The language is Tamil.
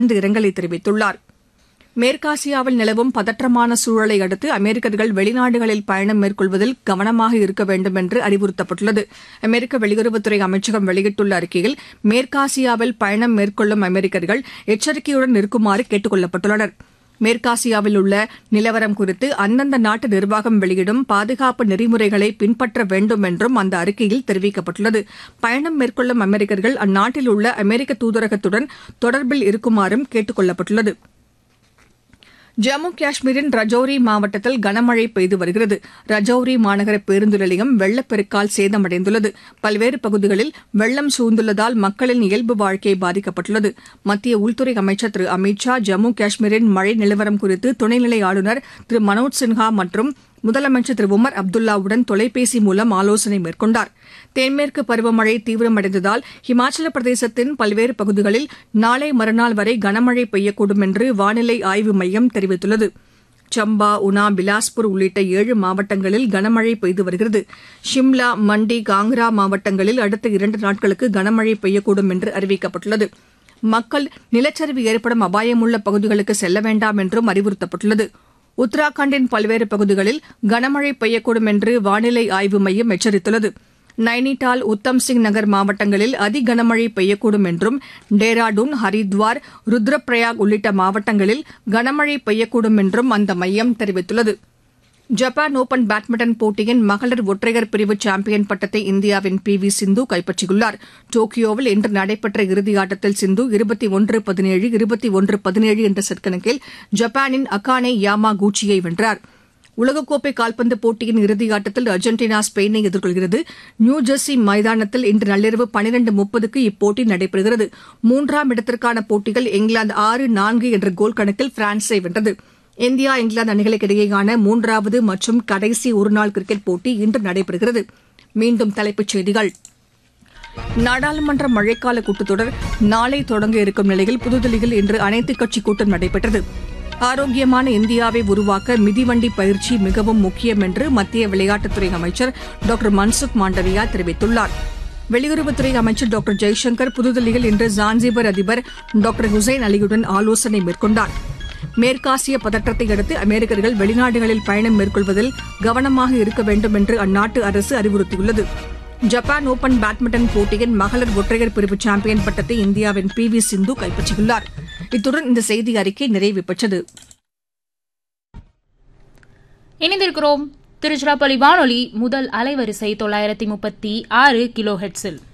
ஆழ்ந்த இரங்கலை தெரிவித்துள்ளார் மேற்காசியாவில் நிலவும் பதற்றமான சூழலை அடுத்து அமெரிக்கர்கள் வெளிநாடுகளில் பயணம் மேற்கொள்வதில் கவனமாக இருக்க வேண்டும் என்று அறிவுறுத்தப்பட்டுள்ளது அமெரிக்க வெளியுறவுத்துறை அமைச்சகம் வெளியிட்டுள்ள அறிக்கையில் மேற்காசியாவில் பயணம் மேற்கொள்ளும் அமெரிக்கர்கள் எச்சரிக்கையுடன் இருக்குமாறு கேட்டுக் கொள்ளப்பட்டுள்ளனர் மேற்காசியாவில் உள்ள நிலவரம் குறித்து அந்தந்த நாட்டு நிர்வாகம் வெளியிடும் பாதுகாப்பு நெறிமுறைகளை பின்பற்ற வேண்டும் என்றும் அந்த அறிக்கையில் தெரிவிக்கப்பட்டுள்ளது பயணம் மேற்கொள்ளும் அமெரிக்கர்கள் அந்நாட்டில் உள்ள அமெரிக்க தூதரகத்துடன் தொடர்பில் இருக்குமாறும் கேட்டுக் கொள்ளப்பட்டுள்ளது ஜம்மு காஷ்மீரின் ரஜோரி மாவட்டத்தில் கனமழை பெய்து வருகிறது ரஜோரி மாநகர பேருந்து நிலையம் வெள்ளப்பெருக்கால் சேதமடைந்துள்ளது பல்வேறு பகுதிகளில் வெள்ளம் சூழ்ந்துள்ளதால் மக்களின் இயல்பு வாழ்க்கை பாதிக்கப்பட்டுள்ளது மத்திய உள்துறை அமைச்சர் திரு அமித் ஷா ஜம்மு காஷ்மீரின் மழை நிலவரம் குறித்து துணைநிலை ஆளுநர் திரு மனோஜ் சின்ஹா மற்றும் முதலமைச்சர் திரு உமர் அப்துல்லாவுடன் தொலைபேசி மூலம் ஆலோசனை மேற்கொண்டார் தென்மேற்கு பருவமழை தீவிரமடைந்ததால் இமாச்சல பிரதேசத்தின் பல்வேறு பகுதிகளில் நாளை மறுநாள் வரை கனமழை பெய்யக்கூடும் என்று வானிலை ஆய்வு மையம் தெரிவித்துள்ளது சம்பா உனா பிலாஸ்பூர் உள்ளிட்ட ஏழு மாவட்டங்களில் கனமழை பெய்து வருகிறது ஷிம்லா மண்டி காங்ரா மாவட்டங்களில் அடுத்த இரண்டு நாட்களுக்கு கனமழை பெய்யக்கூடும் என்று அறிவிக்கப்பட்டுள்ளது மக்கள் நிலச்சரிவு ஏற்படும் அபாயமுள்ள பகுதிகளுக்கு செல்ல வேண்டாம் என்றும் அறிவுறுத்தப்பட்டுள்ளது உத்தராகண்டின் பல்வேறு பகுதிகளில் கனமழை பெய்யக்கூடும் என்று வானிலை ஆய்வு மையம் எச்சரித்துள்ளது நைனிடால் உத்தம் சிங் நகர் மாவட்டங்களில் அதி கனமழை பெய்யக்கூடும் என்றும் டேராடூன் ஹரித்வார் ருத்ரப்பிரயாக் உள்ளிட்ட மாவட்டங்களில் கனமழை பெய்யக்கூடும் என்றும் அந்த மையம் தெரிவித்துள்ளது ஜப்பான் ஒபன் பேட்மிண்டன் போட்டியின் மகளிர் ஒற்றையர் பிரிவு சாம்பியன் பட்டத்தை இந்தியாவின் பி வி சிந்து கைப்பற்றியுள்ளார் டோக்கியோவில் இன்று நடைபெற்ற இறுதியாட்டத்தில் சிந்து இருபத்தி ஒன்று பதினேழு இருபத்தி ஒன்று பதினேழு என்ற செட் கணக்கில் ஜப்பானின் அகானே யாமா கூச்சியை வென்றார் உலகக்கோப்பை கால்பந்து போட்டியின் இறுதியாட்டத்தில் அர்ஜென்டினா ஸ்பெயினை எதிர்கொள்கிறது நியூஜெர்சி மைதானத்தில் இன்று நள்ளிரவு பனிரண்டு முப்பதுக்கு இப்போட்டி நடைபெறுகிறது மூன்றாம் இடத்திற்கான போட்டிகள் இங்கிலாந்து ஆறு நான்கு என்ற கோல் கணக்கில் பிரான்ஸை வென்றது இந்தியா இங்கிலாந்து அணிகளுக்கு இடையேயான மூன்றாவது மற்றும் கடைசி ஒருநாள் கிரிக்கெட் போட்டி இன்று நடைபெறுகிறது மீண்டும் தலைப்புச் செய்திகள் நாடாளுமன்ற மழைக்கால கூட்டத்தொடர் நாளை தொடங்க இருக்கும் நிலையில் புதுதில்லியில் இன்று அனைத்துக் கட்சி கூட்டம் நடைபெற்றது ஆரோக்கியமான இந்தியாவை உருவாக்க மிதிவண்டி பயிற்சி மிகவும் முக்கியம் என்று மத்திய விளையாட்டுத்துறை அமைச்சர் டாக்டர் மன்சுக் மாண்டவியா தெரிவித்துள்ளார் வெளியுறவுத்துறை அமைச்சர் டாக்டர் ஜெய்சங்கர் புதுதில்லியில் இன்று ஜான்சிபர் அதிபர் டாக்டர் ஹுசைன் அலியுடன் ஆலோசனை மேற்கொண்டார் மேற்காசிய பதற்றத்தை அடுத்து அமெரிக்கர்கள் வெளிநாடுகளில் பயணம் மேற்கொள்வதில் கவனமாக இருக்க வேண்டும் என்று அந்நாட்டு அரசு அறிவுறுத்தியுள்ளது ஜப்பான் ஓபன் பேட்மிண்டன் போட்டியின் மகளிர் ஒற்றையர் பிரிவு சாம்பியன் பட்டத்தை இந்தியாவின் பி வி சிந்து கைப்பற்றியுள்ளார் இத்துடன் இந்த செய்தி அறிக்கை நிறைவு பெற்றது இணைந்திருக்கிறோம் திருச்சிராப்பள்ளி வானொலி முதல் அலைவரிசை தொள்ளாயிரத்தி முப்பத்தி ஆறு கிலோ ஹெட்ஸில்